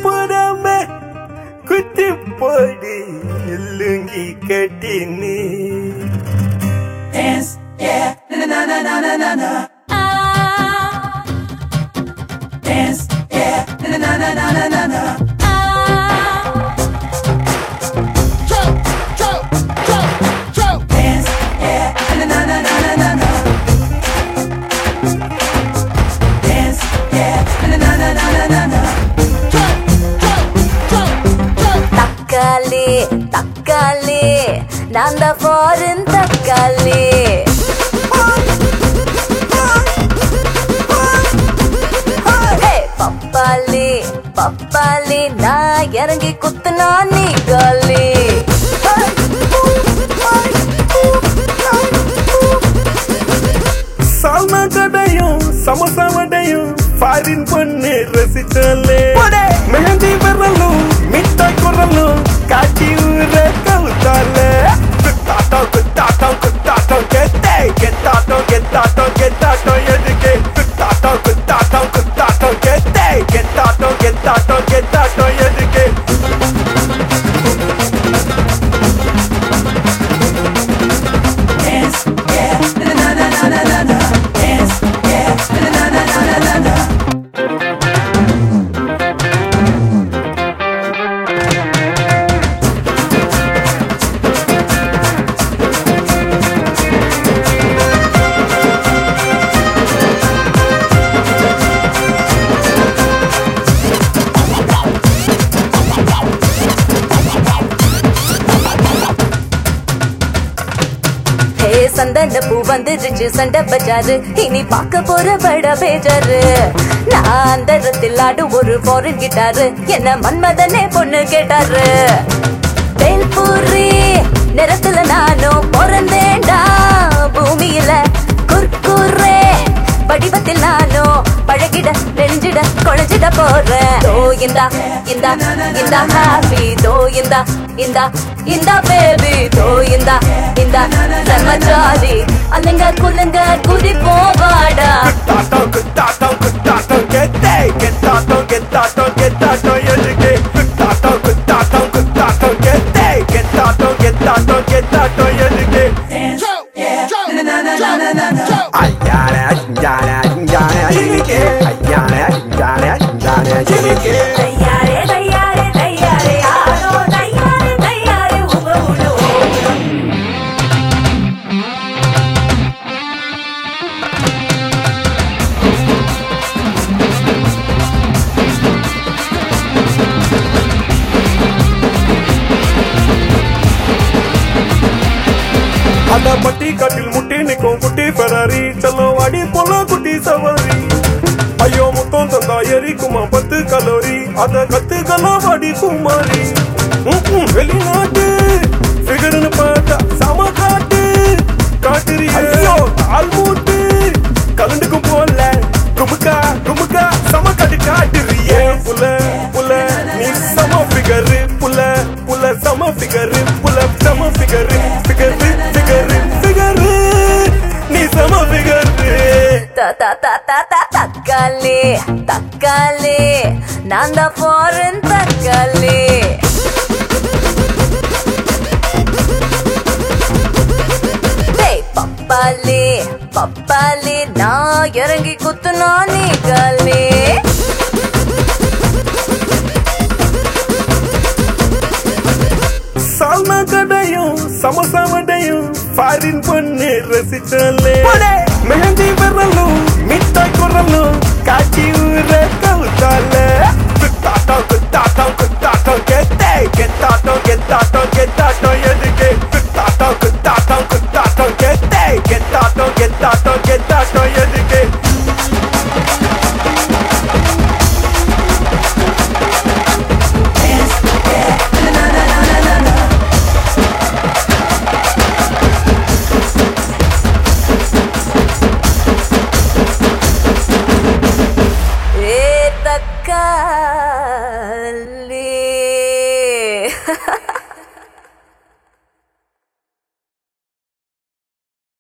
போடாம குத்தி போடு lungi கட்டினு Dance, yeah, na na na na na na na. Dance, yeah, na na na na na na na. Dance, yeah, na na na na na na na. Dance, yeah, na na na na na na na. தக்காளி தக்காளி நான் தான் foreign தக்காளி ஏய், பப்பாளி பப்பாளி நான் இறங்கி குத்துனா நீ காலி சால்னா கடையும் சமோசா வடையும் ஃபாரின் பொண்ணு ரசிச்சாலே மெஹந்தி விரலும் மிட்டாய் குரலும் காட்சி ஊர கவுத்தால குத்தாட்டம் குத்தாட்டம் குத்தாட்டம் கெத்தே கெத்தாட்டம் கெத்தாட்டம் கெத்தாட்டம் எதுக்கு குத்தாட்டம் குத்தாட்டம் குத்தாட்டம் கெத்தே கெத்தாட்டம் கெத்தாட்டம் கெத்தாட்டம் எதுக்கு Dance, yeah, na na na na na na na. Dance, yeah, na na na na na na na. ஹே சந்தன பூ வந்துருச்சு சண்டை பஜாரு இனி பார்க்க போற பட பேஜாரு நான் அந்த இடத்தில் ஆடும் ஒரு ஃபாரின் கிட்டாரு என்ன மன்மதனே பொண்ணு கேட்டாரு வேல்பூரி நிறத்துல நானும் பிறந்தேன்டா பூமியில குர்குரே வடிவத்தில் நானும் பழகிட நெஞ்சிட குழஞ்சிட போறேன் தோ இந்தா இந்தா இந்தா ஹாப்பி தோ இந்தா இந்தா இந்தா பேபி தோ இந்தா இந்தா செம்ம ஜாலி அல்லங்க குல்லுங்க குதி போவாடா குத்தாட்டம் குத்தாட்டம் குத்தாட்டம் கெத்தே கெத்தாட்டம் கெத்தாட்டம் கெத்தாட்டம் எதுக்கு குத்தாட்டம் குத்தாட்டம் குத்தாட்டம் கெத்தே கெத்தாட்டம் கெத்தாட்டம் கெத்தாட்டம் எதுக்கு Dance, yeah, na na na na na na na. ஐயாரே ஐயாரே ஐயாரே எதுக்கு ஐயாரே ஐயாரே ஐயாரே எதுக்கு தையாரே தையாரே தையாரே யாரோ தையாரே தையாரே உங்க உள்ள ஓடும் அத பட்டி காட்டில் முட்டி நிக்கும் குட்டி பெறாரி செல்லம் வாடி போல குட்டி சவாரி ஐயோ முத்தம் தந்தா எரிக்குமா பத்து கலோரி அத கத்துக்கலாம் வாடி குமாரி ம், ம், வெளிநாட்டு ஃபிகர்னு பார்த்தா சம காட்டு காட்டுறி ஐயோ கால் மூட்டு கலண்டுக்கும் போல குமுக்கா குமுக்கா சம காட்டு காட்டுறியே புல புல நீ சம ஃபிகரு புல புல சம ஃபிகரு புல சம ஃபிகரு ஃபிகரு ஃபிகரு ஃபிகரு நீ சம ஃபிகரு த த த த த தக்காளி தக்காளி நான் தான் ஃபாரின் தக்காளி டேய் பப்பாளி பப்பாளி நான் இறங்கி குத்துனா நீ காலி சால்னா கடையும் சமோசா வடையும் ஃபாரின் பொண்ணு ரசிச்சாலே மெஹந்தி விரலும் மிட்டாய் குரலும் காட்சி ஊர கவுத்தால குத்தாட்டம் குத்தாட்டம் குத்தாட்டம் கெத்தே கெத்தாட்டம் கெத்தாட்டம் கெத்தாட்டம் எதுக்கு குத்தாட்டம் குத்தாட்டம் குத்தாட்டம் கெத்தே கெத்தாட்டம் கெத்தாட்டம் கெத்தாட்டம் எதுக்கு